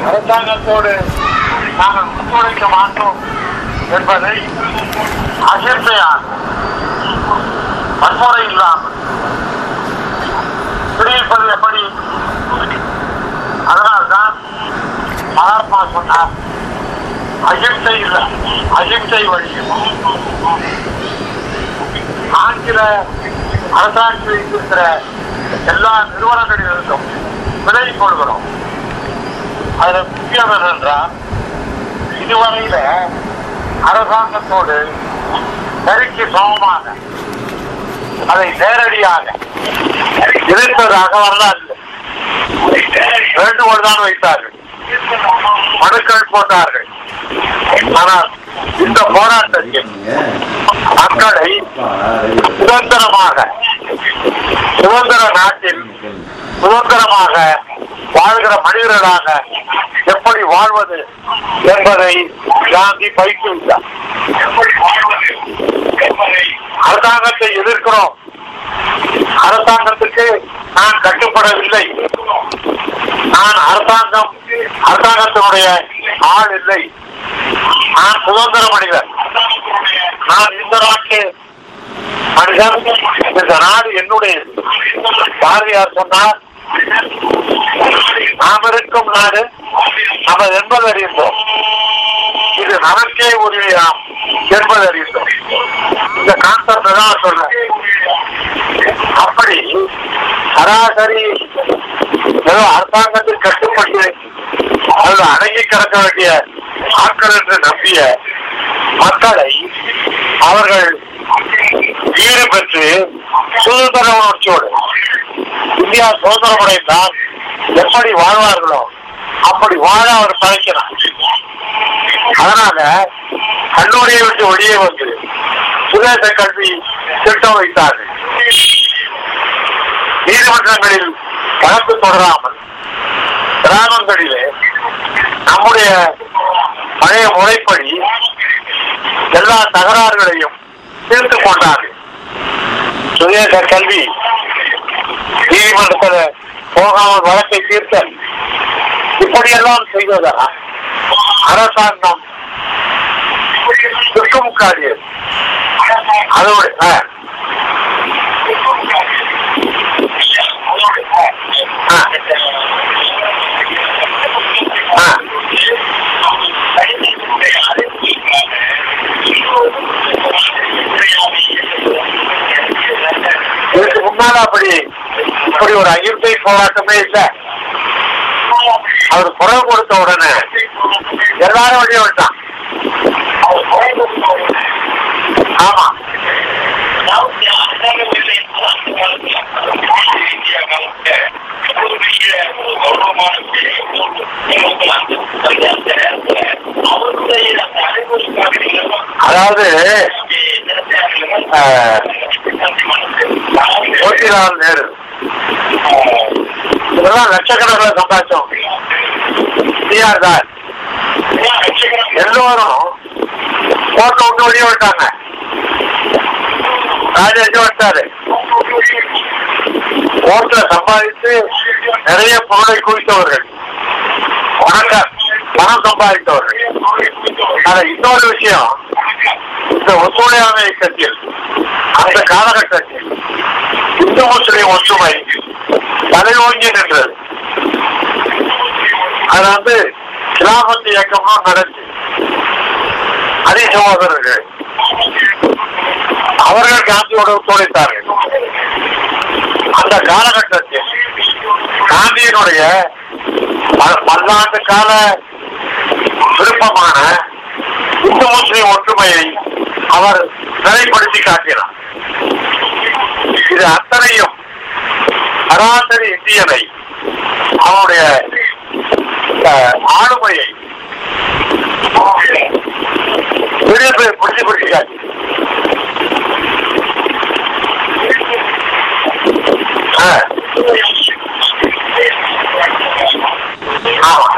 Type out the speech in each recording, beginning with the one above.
அரசாங்கத்தோடு நாங்கள் ஒத்துழைக்க மாட்டோம் என்பதை அகிம்சையாக வன்முறை இல்லாமல் தெரிவிப்பது எப்படி அதனால்தான் மகாத்மா சொன்னார் அகிம்சை இல்லை அகிம்சை வழியில் ஆங்கில அரசாங்கத்தில் இருக்கிற எல்லா நிறுவனங்களிலிருந்தும் விலை கொள்கிறோம் அதுல முக்கியம் என்னென்றால் இதுவரையில அரசாங்கத்தோடு சரிக்கு சமமாக அதை நேரடியாக இருந்ததாக வரலாறு வேண்டுகோள் தான் வைத்தார்கள் மனுக்கள் போட்டார்கள் ஆனால் இந்த போராட்டத்தில் மக்களை சுதந்திரமாக சுதந்திர நாட்டில் சுதந்திரமாக வாழ்கிற மனிதர்களாக எப்படி வாழ்வது என்பதை காந்தி பயிற்றுவித்தார் அரசாங்கத்தை எதிர்க்கிறோம் அரசாங்கத்துக்கு நான் கட்டுப்படவில்லை நான் அரசாங்கம் அரசாங்கத்தினுடைய ஆள் இல்லை நான் சுதந்திர மனிதர் நான் இந்த நாட்டு மனிதன் இந்த நாடு என்னுடைய பாரதியார் சொன்னார் நாம் இருக்கும் நாடு நமது என்பது அறிந்தோம் இது நமக்கே உரிமையாம் என்பது அறிந்தோம் இந்த கான்செப்ட் தான் சொல்றேன் அப்படி சராசரி ஏதோ அரசாங்கத்தில் கட்டுப்பட்டு அதில் அடங்கி கிடக்க வேண்டிய ஆட்கள் என்று நம்பிய மக்களை அவர்கள் ஈடு பெற்று சுதந்திர உணர்ச்சியோடு இந்தியா சுதந்திரம் அடைந்தால் எப்படி வாழ்வார்களோ அப்படி வாழ அவர் பழக்கினார் அதனால கல்லூரியை விட்டு வெளியே வந்து சுதேச கல்வி திட்டம் வைத்தார்கள் நீதிமன்றங்களில் வழக்கு தொடராமல் கிராமங்களிலே நம்முடைய பழைய முறைப்படி எல்லா தகராறுகளையும் தீர்த்து கொண்டார்கள் சுதேச கல்வி நீதிமன்றத்தில் போகாமல் வழக்கை தீர்த்தல் இப்படியெல்லாம் செய்வதா அரசாங்கம் திக்குமுக்காடியது அதோடு ஆ. ஆ. ஆ. இதுக்கு முன்னால அப்படி இப்படி ஒரு அகிம்சை போராட்டமே இல்லை அவர் குரல் கொடுத்த உடனே எல்லாரும் வெளியே விட்டான் ஆமா அதாவது ஆஹ், மோதிலால் நேரு இதெல்லாம் லட்சக்கணக்கில் சம்பாதிச்சோம் டிஆர் தான் எல்லோரும் கோட்டை விட்டு வெளியே விட்டாங்க ராஜேஜ் விட்டாரு கோர்ட்ல சம்பாதித்து நிறைய பொருளை குவித்தவர்கள் வணக்கம் பணம் சம்பாதித்தவர்கள் ஆனா இன்னொரு விஷயம் இந்த ஒத்துழையாமை இயக்கத்தில் அந்த காலகட்டத்தில் இந்து முஸ்லிம் ஒற்றுமை தலைவோங்கி நின்றது அது வந்து கிலாபத்து இயக்கமும் நடந்து அதி சகோதரர்கள் அவர்கள் காந்தியோடு ஒத்துழைத்தார்கள் அந்த காலகட்டத்தில் காந்தியினுடைய ப- பல்லாண்டு கால விருப்பமான இந்து முஸ்லிம் ஒற்றுமையை அவர் நிலைப்படுத்தி காட்டினார் இது அத்தனையும் சராசரி இந்தியனை அவனுடைய அஹ், ஆளுமையை பிடித்து பிடிச்சு பிடிச்சு காட்டி ஆ. ஆமா.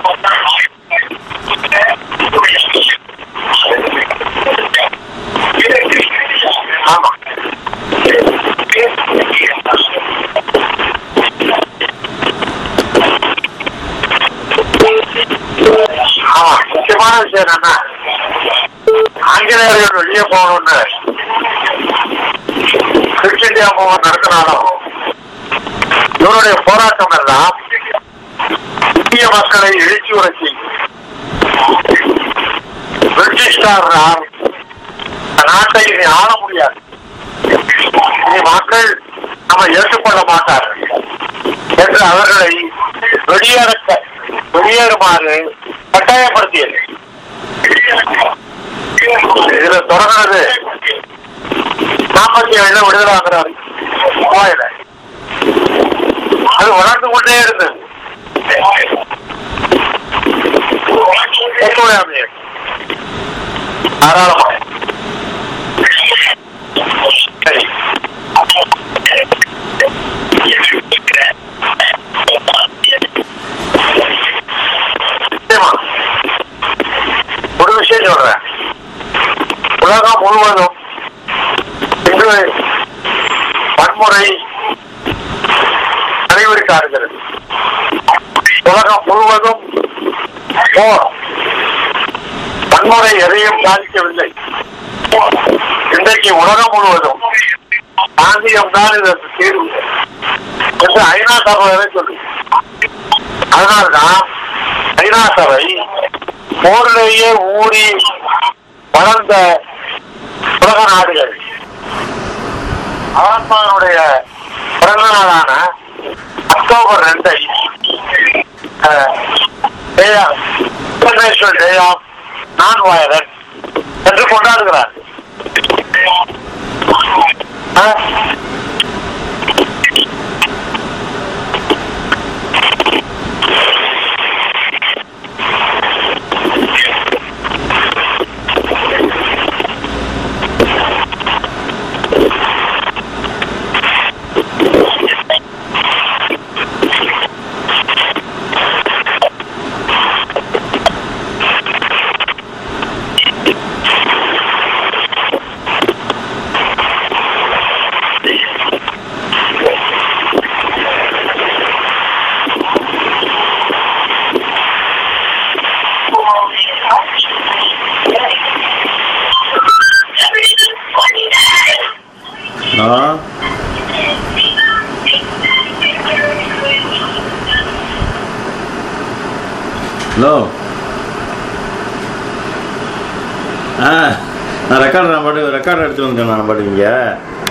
ஆமா விஷயம் என்னன்னா ஆங்கிலேயர்கள் வெளியே போகணும்னு கிட் இந்தியா மூவ் நடத்தினாலும் இவருடைய போராட்டம் எல்லாம் இந்திய மக்களை எழுச்சி உரைச்சி பிரிட்டிஷ்காரனால் இந்த நாட்டை இனி ஆள முடியாது இனி மக்கள் நம்ம ஏற்றுக்கொள்ள மாட்டார்கள் என்று அவர்களை வெளியேறக்க வெளியேறுமாறு கட்டாயப்படுத்தியது இதுல தொடங்கினது நாற்பத்தி ஏழுல விடுதலை வாங்குறாரு கோயில அது வளர்ந்து கொண்டே இருந்தது ஒத்துழையாமையே தாராளமா சரி நிச்சயமா. ஒரு விஷயம் சொல்றேன் உலகம் முழுவதும் இன்று வன்முறை நடைபெறுகிறது உலகம் முழுவதும் போர் வன்முறை எதையும் சாதிக்கவில்லை இன்றைக்கு உலகம் முழுவதும் காந்தியம் தான் இதற்கு தீர்வு என்று ஐநா சபை சொல்லு அதனால்தான் ஐநா சபை போரிலேயே ஊறி வளர்ந்த உலக நாடுகள் மகாத்மாவுடைய பிறந்த நாளான அக்டோபர் ரெண்டை international day of non violence என்று கொண்டாடுகிறார் ஆ? ஆ ஹலோ ஆ நான் ரெக்கார்டு நான் பாட்டு ரெக்கார்டு எடுத்து வந்துட்டேன் நான் பாட்டு இங்கே